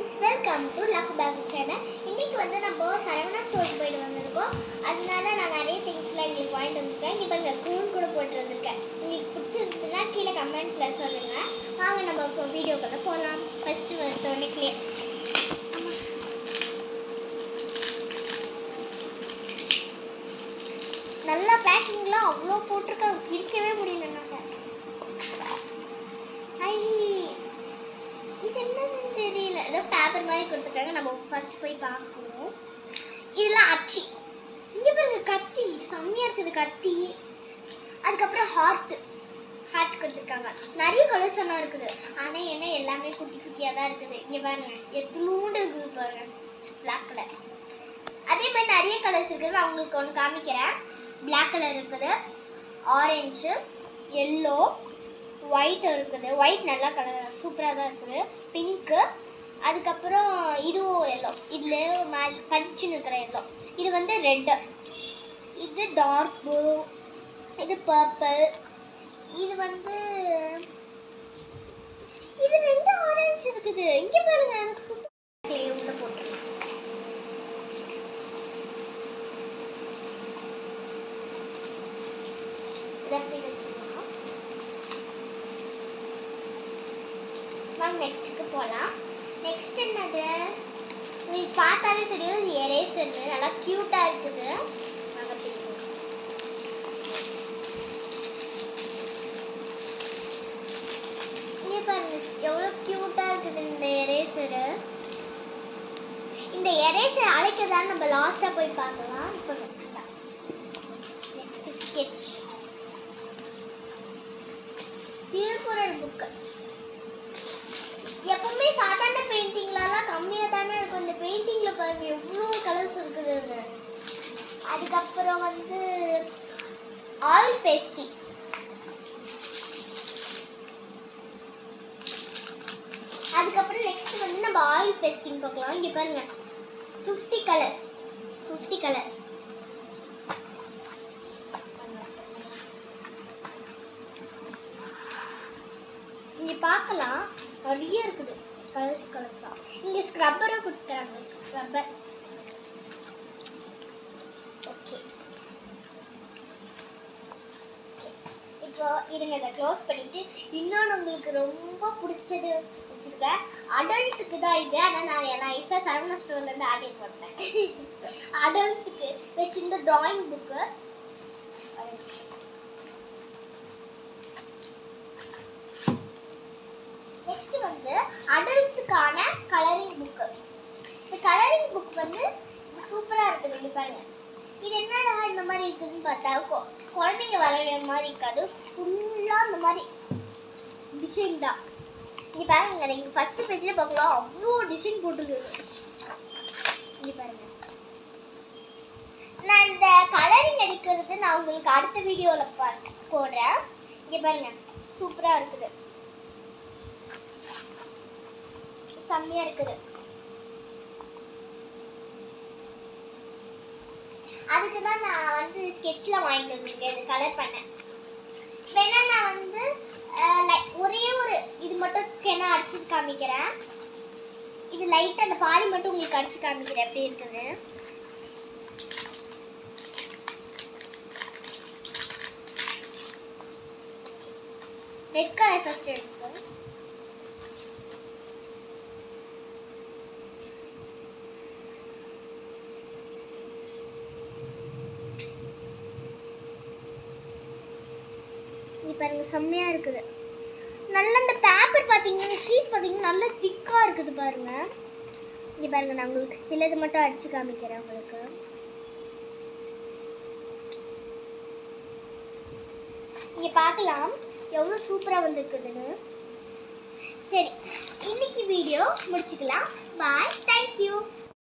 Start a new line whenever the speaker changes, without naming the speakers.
Welcome to luck back channel இன்னைக்கு வந்து நம்ம சரவணா ஸ்டோர் போயிட்டு வந்திருக்கோம் அதனால நான் நிறைய திங்ஸ்லாம் எங்களுக்கு வாங்கிட்டு வந்திருக்கேன் இப்போ இந்த கூன் கூட போட்டு வந்திருக்கேன் உங்களுக்கு பிடிச்சிருந்துச்சுன்னா கீழே கமெண்ட்ல சொல்லுங்க வாங்க நம்ம இப்போ வீடியோக்குள்ள போகலாம் ஃபர்ஸ்ட் வந்து கிளியர் நல்லா பேக்கிங்லாம் அவ்வளோ போட்டிருக்காங்க இருக்கவே முடியல நாங்கள் ஐ இது என்னதுன்னு தெரியல ஏதோ பேப்பர் மாதிரி கொடுத்துருக்காங்க நம்ம ஃபர்ஸ்ட் போய் பார்க்கணும் இதெல்லாம் அச்சி இங்கே பாருங்க கத்தி செம்மையா இருக்குது கத்தி அதுக்கப்புறம் ஹார்ட் ஹார்ட் கொடுத்துருக்காங்க நிறைய கலர்ஸ் எல்லாம் இருக்குது ஆனால் என்ன எல்லாமே குட்டி குட்டியாக தான் இருக்குது இங்கே பாருங்க எத்தனூண்டு இருக்குது பாருங்க பிளாக் கலர் அதே மாதிரி நிறைய கலர்ஸ் இருக்குது நான் உங்களுக்கு ஒன்று காமிக்கிறேன் பிளாக் கலர் இருக்குது ஆரஞ்சு எல்லோ ஒயிட் இருக்குது ஒயிட் நல்லா கலர் சூப்பராக தான் இருக்குது பிங்க்கு அதுக்கப்புறம் இதுவும் எல்லோ இதில் மேல் பதிச்சுன்னு இருக்கிற எல்லோ இது வந்து ரெட்டு இது டார்க் ப்ளூ இது பர்பிள் இது வந்து இது ரெண்டு ஆரஞ்சு இருக்குது இங்கே பாருங்க எனக்கு சுத்தம் உள்ள போட்டுருக்கேன் இதை அப்படி வச்சுக்கலாம் வாங்க நெக்ஸ்ட்டுக்கு போகலாம் நெக்ஸ்ட் என்னது உங்களுக்கு பார்த்தாலே தெரியும் இது எரேசர் நல்லா க்யூட்டாக இருக்குது வாங்க அப்படி போகலாம். இங்க பாருங்க எவ்வளோ க்யூட்டாக இருக்குது இந்த எரேசரு இந்த எரேசர் அழைக்கதான் நம்ம லாஸ்ட்டாக போய் பார்க்கலாம் இப்போ நெக்ஸ்ட் ஸ்கெட்ச் திருக்குறள் புக்கு எப்பவுமே சாதாரண பெயிண்டிங்லலாம் கம்மியாக தானே இருக்கும் இந்த பெயிண்டிங்கில் பாருங்க எவ்வளோ கலர்ஸ் இருக்குதுங்க அதுக்கப்புறம் வந்து ஆயில் பேஸ்டி அதுக்கப்புறம் நெக்ஸ்ட் வந்து நம்ம ஆயில் பேஸ்டிங் பார்க்கலாம் இங்கே பாருங்க ஃபிஃப்டி கலர்ஸ் ஃபிஃப்டி கலர்ஸ் இங்க பார்க்கலாம் நிறைய இருக்குது கலர்ஸ் கலர்ஸா இங்க ஸ்க்ரப்பரும் கொடுக்குறாங்க ஸ்க்ரப்பர் ஓகே இப்போ இருங்க இதை க்ளோஸ் பண்ணிட்டு இன்னொன்று உங்களுக்கு ரொம்ப பிடிச்சது வச்சிருக்கேன் அடல்ட்டுக்கு தான் இது ஆனால் நான் நைஸாக சரவணா ஸ்டோர்லேருந்து ஆர்டர் பண்ணேன் அடல்ட்டுக்கு வச்சிருந்த ட்ராயிங் புக்கு நெக்ஸ்ட் வந்து அடல்ட்ஸுக்கான கலரிங் புக்கு இந்த கலரிங் புக் வந்து சூப்பரா இருக்குது இங்க பாருங்க இது என்னடா இந்த மாதிரி இருக்குதுன்னு பார்த்தா கொ- குழந்தைங்க வரைகிற மாதிரி இருக்காது ஃபுல்லா இந்த மாதிரி டிசைன் தான் இங்க பாருங்க நீங்க ஃபர்ஸ்ட் பேஜ்ல பார்க்கலாம் அவ்வளோ டிசைன் போட்டுருக்குது இங்க பாருங்க நான் இந்த கலரிங் அடிக்கிறது நான் உங்களுக்கு அடுத்த வீடியோவில் போடுறேன் இங்க பாருங்க சூப்பரா இருக்குது செம்மையா இருக்குது அதுக்கு தான் நான் வந்து ஸ்கெட்சில் வாங்கிட்டு வந்திருக்கேன் இது கலர் பண்ணேன் வேணா நான் வந்து லைக் ஒரே ஒரு இது மட்டும் என்ன அடிச்சு காமிக்கிறேன் இது லைட்டாக அந்த பாதி மட்டும் உங்களுக்கு அடிச்சு காமிக்கிறேன் எப்படி இருக்குது ரெட் கலர் ஃபர்ஸ்ட் எடுத்துக்கோ இங்க பாருங்க செம்மையா இருக்குது நல்ல இந்த பேப்பர் பாத்தீங்கன்னா ஷீட் பாத்தீங்கன்னா நல்ல திக்கா இருக்குது பாருங்க இங்க பாருங்க நான் உங்களுக்கு சிலது மட்டும் அடிச்சு காமிக்கிறேன் உங்களுக்கு இங்க பார்க்கலாம் எவ்வளவு சூப்பரா வந்திருக்குதுன்னு சரி இன்னைக்கு வீடியோ முடிச்சுக்கலாம் பாய் தேங்க்யூ